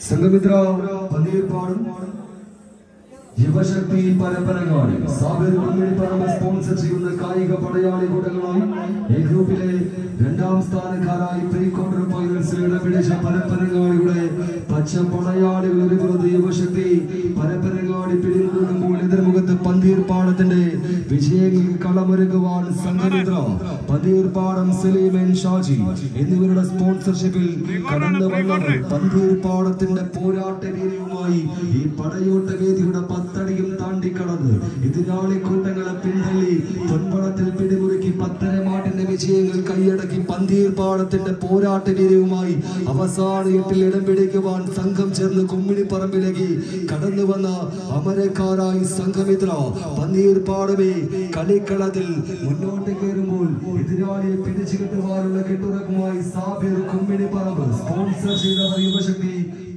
സംഘമിത്ര പന്തീർപ്പാടും യുവശക്തി പരമ്പരങ്ങാടി സാബിർ കുമ്മിണിപ്പറമ്പ് സ്പോൺസർ ചെയ്യുന്ന കായിക പടയാളി കൂട്ടങ്ങളായി ഈ ഗ്രൂപ്പിലെ രണ്ടാം സ്ഥാനക്കാരായി പ്രീ ക്വാർട്ടർ ഫൈനൽസിൽ ഇടം പിടിച്ച പരപ്പരങ്ങാടിയുടെ പച്ച പടയാളികൾ ഒരു പുറത്ത് യുവശക്തി പരപ്പരങ്ങാടി പിടിമുറുക്കുമ്പോൾ എതിർമുഖത്ത് പന്തീർപ്പാടത്തിന്റെ വിജയങ്ങൾക്ക് കളമൊരുക്കുവാൻ സംഘമിത്ര പന്തീർപ്പാടം സലീമൻ ഷാജി എന്നിവരുടെ സ്പോൺസർഷിപ്പിൽ കടന്നു വന്നത് പന്തീർപ്പാടത്തിന്റെ പോരാട്ട വീര്യവുമായി ഈ പടയോട്ട വേദിയുടെ പത്തടിയും താണ്ടിക്കടന്ന് എതിരാളി കൂട്ടങ്ങളെ പിന്തള്ളി പൊൻപടത്തിൽ പിടിമുറുക്കി പത്തര മാട്ടിന്റെ വിജയങ്ങൾ കൈയടക്കി പന്തീർപ്പാടത്തിന്റെ പോരാട്ട വീര്യവുമായി അവസാന എട്ടിൽ ഇടം പിടിക്കുവാൻ സംഘം ചേർന്ന് കുമ്മിണിപ്പറമ്പിലേക്ക് കടന്നു വന്ന അമരക്കാരായി സംഘമിത്ര പന്തീർപ്പാടമേ കളിക്കളത്തിൽ മുന്നോട്ട് കയറുമ്പോൾ എതിരാളിയെ പിടിച്ചു കെട്ടുവാനുള്ള കെട്ടുറപ്പുമായി സാബിർ കുമ്മിണിപ്പറമ്പ് സ്പോൺസർ ചെയ്തവർ യുവശക്തി